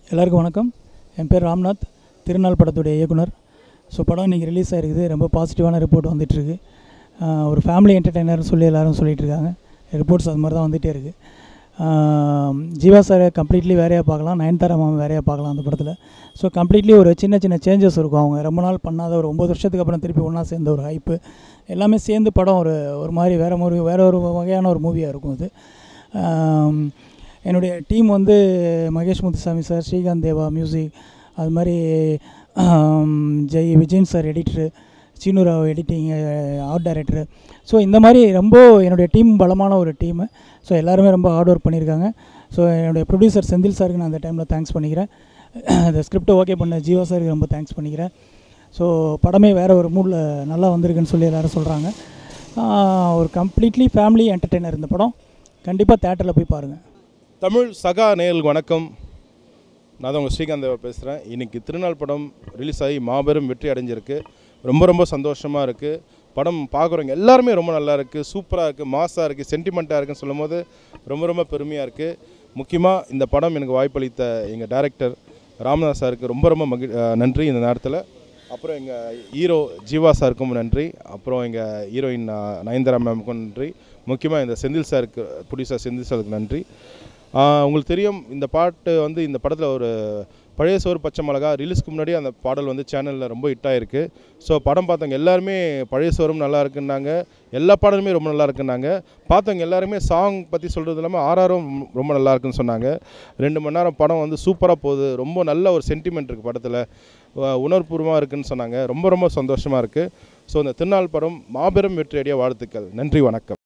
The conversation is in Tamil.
எல்லாருக்கும் வணக்கம் என் பேர் ராம்நாத் திருநாள் படத்துடைய இயக்குனர் ஸோ படம் இன்றைக்கி ரிலீஸ் ஆகிருக்குது ரொம்ப பாசிட்டிவான ரிப்போர்ட் வந்துட்டுருக்கு ஒரு ஃபேமிலி என்டர்டெய்னர் சொல்லி எல்லாரும் சொல்லிட்டு இருக்காங்க ரிப்போர்ட்ஸ் அது மாதிரி தான் வந்துகிட்டே இருக்குது ஜீவா சாரை கம்ப்ளீட்லி வேறையாக பார்க்கலாம் நயன்தாரா மாமா வேறையாக பார்க்கலாம் அந்த படத்தில் ஸோ கம்ப்ளீட்லி ஒரு சின்ன சின்ன சேஞ்சஸ் இருக்கும் அவங்க ரொம்ப நாள் பண்ணாத ஒரு ஒம்பது வருஷத்துக்கு அப்புறம் திருப்பி ஒன்றா சேர்ந்த ஒரு ஹைப்பு எல்லாமே சேர்ந்து படம் ஒரு ஒரு மாதிரி வேறு மூவி வேறு ஒரு வகையான ஒரு மூவியாக இருக்கும் இது ஆம், என்னுடைய டீம் வந்து மகேஷ் முத்துசாமி சார் ஸ்ரீகாந்த் தேவா மியூசிக் அது மாதிரி ஆம், Jai Vijayan sir editor Seenurao editing art director so இந்த மாதிரி ரொம்ப என்னுடைய டீம் பலமான ஒரு டீமு ஸோ எல்லாருமே ரொம்ப ஹார்ட் ஒர்க் பண்ணியிருக்காங்க ஸோ என்னுடைய ப்ரொடியூசர் செந்தில் சாருக்கு நான் அந்த டைமில் தேங்க்ஸ் பண்ணிக்கிறேன் இந்த ஸ்கிரிப்டை ஓகே பண்ண ஜீவா சாருக்கு ரொம்ப தேங்க்ஸ் பண்ணிக்கிறேன் ஸோ படமே வேறு ஒரு மூடில் நல்லா வந்திருக்குன்னு சொல்லி எல்லாரும் சொல்கிறாங்க ஒரு கம்ப்ளீட்லி ஃபேமிலி என்டர்டெய்னர் இந்த படம் கண்டிப்பாக தேட்டரில் போய் பாருங்கள் தமிழ் சகா நேயர்களுக்கு வணக்கம் நான் தான் உங்கள் ஸ்ரீகாந்த் தேவா பேசுகிறேன் இன்றைக்கி திருநாள் படம் ரிலீஸ் ஆகி மாபெரும் வெற்றி அடைஞ்சிருக்கு ரொம்ப ரொம்ப சந்தோஷமாக இருக்குது படம் பார்க்குறவங்க எல்லாருமே ரொம்ப நல்லா இருக்குது சூப்பராக இருக்குது மாஸாக இருக்குது சென்டிமெண்ட்டாக இருக்குன்னு சொல்லும் போது ரொம்ப ரொம்ப பெருமையாக இருக்குது முக்கியமாக இந்த படம் எனக்கு வாய்ப்பளித்த எங்கள் டைரக்டர் ராமதாஸ் சாருக்கு ரொம்ப ரொம்ப மகி அஹ் நன்றி இந்த நேரத்தில் அப்புறம் எங்கள் ஹீரோ ஜீவா சாருக்கும் நன்றி அப்புறம் எங்கள் ஹீரோயின் அஹ், நயன்தாரா மேமுக்கும் நன்றி முக்கியமாக இந்த செந்தில் சாருக்கு ப்ரொடியூசர் செந்தில் சாருக்கு நன்றி ஆஹ் உங்களுக்கு தெரியும் இந்த பாட்டு வந்து இந்த படத்தில் ஒரு பழைய சோறு பச்சை மிளகா ரிலீஸ்க்கு முன்னாடி அந்த பாடல் வந்து சேனலில் ரொம்ப ஹிட் ஆயிருக்கு ஸோ படம் பார்த்தவங்க எல்லாருமே பழைய சோறும் நல்லா இருக்குன்னாங்க எல்லா பாடலுமே ரொம்ப நல்லா இருக்குன்னாங்க பார்த்தவங்க எல்லாருமே சாங் பற்றி சொல்கிறது இல்லாமல் ஆர்ஆரும் ரொம்ப நல்லா இருக்குன்னு சொன்னாங்க ரெண்டு மணி நேரம் படம் வந்து சூப்பராக போகுது ரொம்ப நல்ல ஒரு சென்டிமெண்ட் இருக்குது படத்தில் உணர்வுபூர்வமாக இருக்குன்னு சொன்னாங்க ரொம்ப ரொம்ப சந்தோஷமாக இருக்குது ஸோ இந்த திருநாள் படம் மாபெரும் வெற்றியடைய வாழ்த்துக்கள் நன்றி வணக்கம்